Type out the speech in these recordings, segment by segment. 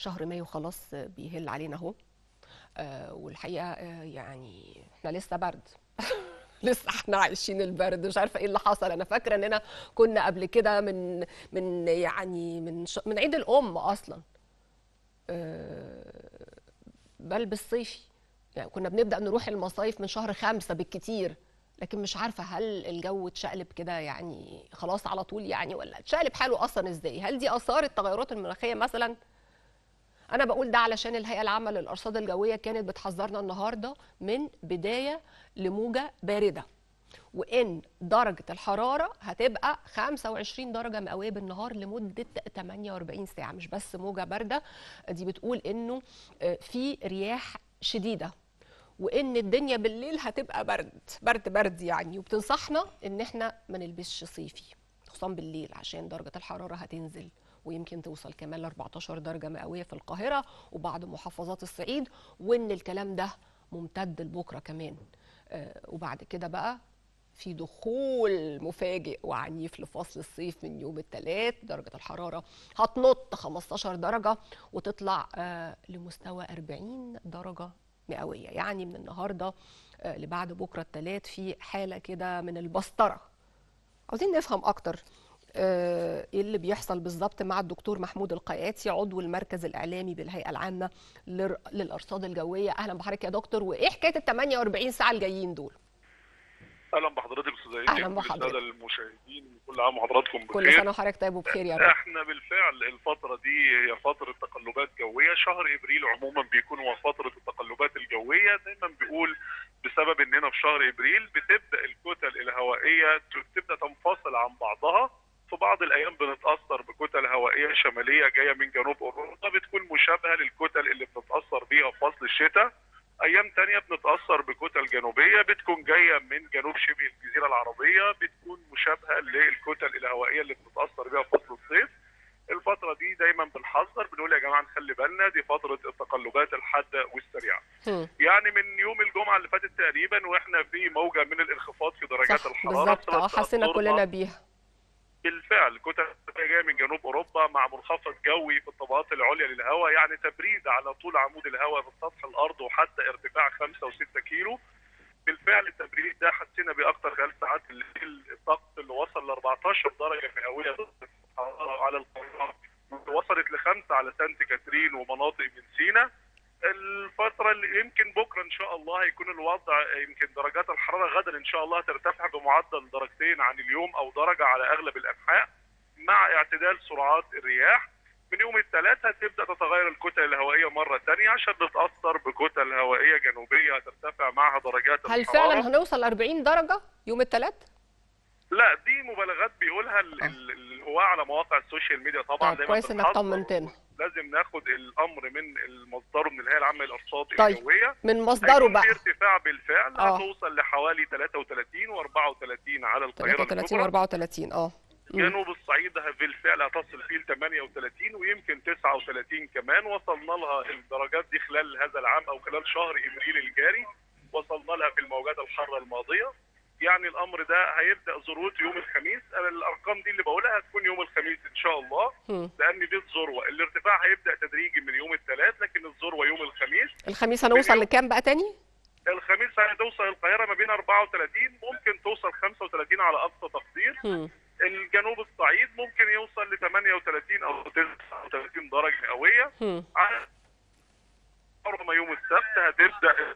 شهر مايو خلاص بيهل علينا اهو آه، والحقيقه آه، يعني احنا لسه برد لسه احنا عايشين البرد مش عارفه ايه اللي حصل انا فاكره اننا كنا قبل كده من من يعني من ش... من عيد الام اصلا آه، بلبس صيفي يعني كنا بنبدا نروح المصايف من شهر خمسة بالكتير لكن مش عارفه هل الجو اتشقلب كده يعني خلاص على طول يعني ولا اتشقلب حاله اصلا ازاي هل دي اثار التغيرات المناخيه مثلا انا بقول ده علشان الهيئه العامه للارصاد الجويه كانت بتحذرنا النهارده من بدايه لموجه بارده وان درجه الحراره هتبقى 25 درجه مئويه بالنهار لمده 48 ساعه مش بس موجه بارده دي بتقول انه آه، في رياح شديده وان الدنيا بالليل هتبقى برد برد برد يعني وبتنصحنا ان احنا ما نلبسش صيفي خصوصا بالليل عشان درجه الحراره هتنزل ويمكن توصل كمان ل 14 درجه مئويه في القاهره وبعض محافظات الصعيد وان الكلام ده ممتد لبكره كمان آه، وبعد كده بقى في دخول مفاجئ وعنيف لفصل الصيف من يوم الثلاث درجة الحرارة هتنط 15 درجة وتطلع آه، لمستوى 40 درجة مئوية يعني من النهاردة آه، لبعد بكرة الثلاث في حالة كده من البسطرة عاوزين نفهم أكتر آه، ايه اللي بيحصل بالظبط مع الدكتور محمود القياتي عضو المركز الاعلامي بالهيئه العامه للر- للارصاد الجويه اهلا بحضرتك يا دكتور وايه حكايه ال 48 ساعه الجايين دول اهلا بحضرتك استاذ أهلاً ايمن وكل بحضرتك. الساده المشاهدين كل عام وحضراتكم كل بخير سنه وحضرتك طيب وبخير يا رب احنا بالفعل الفتره دي هي فتره تقلبات جويه شهر ابريل عموما بيكون هو فتره التقلبات الجويه دايما بيقول بسبب اننا في شهر ابريل بتبدا الكتل الهوائيه تبدا تنفصل عن بعضها في بعض الايام بنتاثر بكتل هوائيه شماليه جايه من جنوب اوروبا بتكون مشابهه للكتل اللي بنتاثر بيها في فصل الشتاء ايام تانية بنتاثر بكتل جنوبيه بتكون جايه من جنوب شبه الجزيره العربيه بتكون مشابهه للكتل الهوائيه اللي بنتاثر بيها في فصل الصيف الفتره دي دايما بنحذر بنقول يا جماعه نخلي بالنا دي فتره التقلبات الحاده والسريعه هم. يعني من يوم الجمعه اللي فاتت تقريبا واحنا في موجه من الانخفاض في درجات صح الحراره بالظبط اه بسبب حسينا تأثرنا كلنا بيها بالفعل كتل جايه من جنوب اوروبا مع منخفض جوي في الطبقات العليا للهواء يعني تبريد على طول عمود الهواء من سطح الارض وحتى ارتفاع 5 و6 كيلو بالفعل التبريد ده حسينا بيه اكتر خلال ساعات الليل الطقس اللي وصل ل 14 درجه مئويه الحراره على القاهره وصلت لخمسه على سانت كاترين ومناطق من سينا الفترة اللي يمكن بكرة إن شاء الله هيكون الوضع يمكن درجات الحرارة غدا إن شاء الله ترتفع بمعدل درجتين عن اليوم أو درجة على أغلب الأنحاء مع اعتدال سرعات الرياح من يوم الثلاث هتبدا تتغير الكتل الهوائيه مره ثانيه عشان نتاثر بكتل هوائيه جنوبيه هترتفع معها درجات هل الحراره فعلا هنوصل ل 40 درجه يوم الثلاث لا دي مبالغات بيقولها ال- آه. ال- الهواة على مواقع السوشيال ميديا طبعا طب دايما كويس انك بنحذر طمنتنا لازم ناخد الامر من المصدر من الهيئه العامه للارصاد طيب. الجويه من مصدره هيكون بقى في ارتفاع بالفعل آه. هتوصل لحوالي 33 و34 على القاهره 33 الكبرى و34 اه مم. جنوب الصعيد بالفعل هتصل فيه ل 38 ويمكن 39 كمان وصلنا لها الدرجات دي خلال هذا العام او خلال شهر ابريل الجاري وصلنا لها في الموجات الحاره الماضيه يعني الامر ده هيبدا ذروته يوم الخميس أنا الارقام دي اللي بقولها هتكون يوم الخميس ان شاء الله مم. لان دي الذروه الارتفاع هيبدا تدريجي من يوم الثلاث لكن الذروه يوم الخميس الخميس هنوصل مليون. لكام بقى تاني الخميس هتوصل القاهره ما بين 34 ممكن توصل 35 على اقصى تقدير مم. الجنوب الصعيد ممكن يوصل ل 38 او 39 درجه مئويه مم. على رغم يوم السبت هتبدا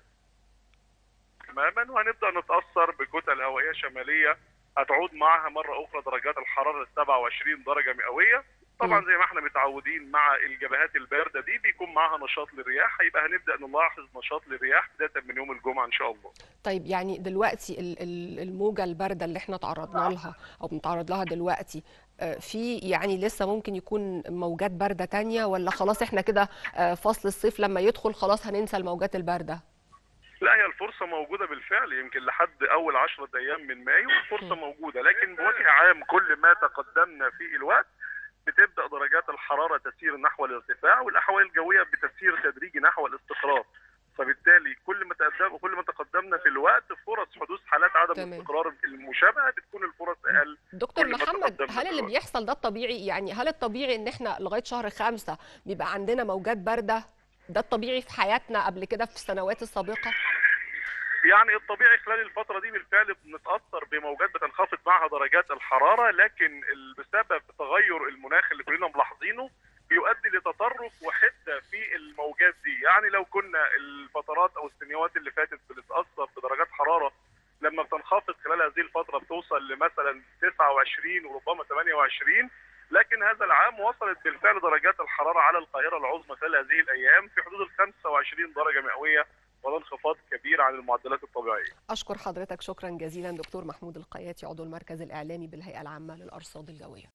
تماما وهنبدا نتاثر بكتل هوائيه شماليه هتعود معها مره اخرى درجات الحراره ل 27 درجه مئويه طبعا مم. زي ما احنا متعودين مع الجبهات البارده دي بيكون معها نشاط للرياح هيبقى هنبدا نلاحظ نشاط للرياح بدايه من يوم الجمعه ان شاء الله طيب يعني دلوقتي ال- ال- الموجة الباردة اللي احنا تعرضنا لها أو بنتعرض لها دلوقتي آه، في يعني لسه ممكن يكون موجات باردة تانية ولا خلاص احنا كده آه، فصل الصيف لما يدخل خلاص هننسى الموجات الباردة لا هي الفرصة موجودة بالفعل يمكن لحد أول عشرة أيام من مايو الفرصة م. موجودة لكن بوجه عام كل ما تقدمنا في الوقت بتبدأ درجات الحرارة تسير نحو الارتفاع والأحوال الجوية بتسير تدريجي نحو الاستقرار فبالتالي كل ما تقدم كل ما تقدمنا في الوقت فرص حدوث حالات عدم تمام. الاستقرار المشابهة بتكون الفرص أقل دكتور كل ما محمد تقدمنا ضمن هل اللي الوقت. بيحصل ده الطبيعي يعني هل الطبيعي ان احنا لغايه شهر خمسة بيبقى عندنا موجات بارده ده الطبيعي في حياتنا قبل كده في السنوات السابقه يعني الطبيعي خلال الفترة دي بالفعل بنتأثر بموجات بتنخفض معها درجات الحرارة لكن ال- بسبب تغير المناخ اللي كلنا ملاحظينه بيؤدي لتطرف وحدة في الموجات دي يعني لو كنا الفترات أو السنوات اللي فاتت بنتأثر بدرجات حرارة لما بتنخفض خلال هذه الفترة بتوصل لمثلا 29 وربما 28 لكن هذا العام وصلت بالفعل درجات الحرارة على القاهرة العظمى خلال هذه الأيام في حدود ال 25 درجة مئوية وده انخفاض كبير عن المعدلات الطبيعيه. اشكر حضرتك شكرا جزيلا دكتور محمود القياتي عضو المركز الاعلامي بالهيئه العامه للارصاد الجويه